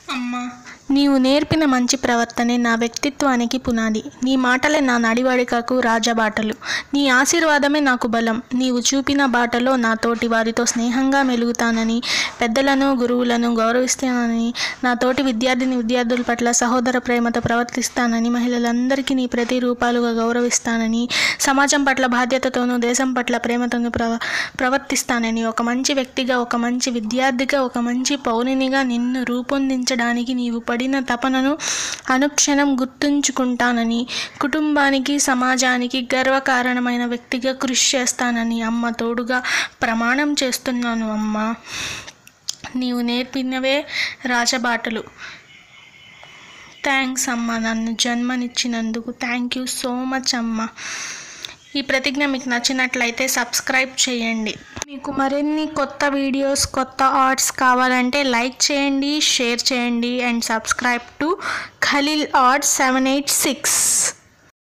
అమ్మా నీవు నేర్పిన మంచి ప్రవర్తనే నా వ్యక్తిత్వానికి పునాది నీ మాటలే నా నడివడికకు రాజబాటలు నీ ఆశీర్వాదమే నాకు బలం నీవు చూపిన బాటలో నా తోటి వారితో స్నేహంగా మెలుగుతానని పెద్దలను గురువులను గౌరవిస్తానని నా తోటి విద్యార్థిని విద్యార్థుల పట్ల సహోదర ప్రేమతో ప్రవర్తిస్తానని మహిళలందరికీ నీ ప్రతి రూపాలుగా గౌరవిస్తానని సమాజం పట్ల బాధ్యతతోనూ దేశం పట్ల ప్రేమతోనూ ప్రవ ప్రవర్తిస్తానని ఒక మంచి వ్యక్తిగా ఒక మంచి విద్యార్థిగా ఒక మంచి పౌరునిగా నిన్ను రూపొందించడానికి నీవు పడిన తపనను అనుక్షణం గుర్తుంచుకుంటానని కుటుంబానికి సమాజానికి గర్వకారణమైన వ్యక్తిగా కృషి చేస్తానని అమ్మ తోడుగా ప్రమాణం చేస్తున్నాను అమ్మ నీవు నేర్పినవే రాజబాటలు థ్యాంక్స్ అమ్మ నన్ను జన్మనిచ్చినందుకు థ్యాంక్ యూ సో మచ్ అమ్మ ఈ ప్రతిజ్ఞ మీకు నచ్చినట్లయితే సబ్స్క్రైబ్ చేయండి మీకు మరిన్ని కొత్త వీడియోస్ కొత్త ఆర్ట్స్ కావాలంటే లైక్ చేయండి షేర్ చేయండి and subscribe to Khalil arts seven eight six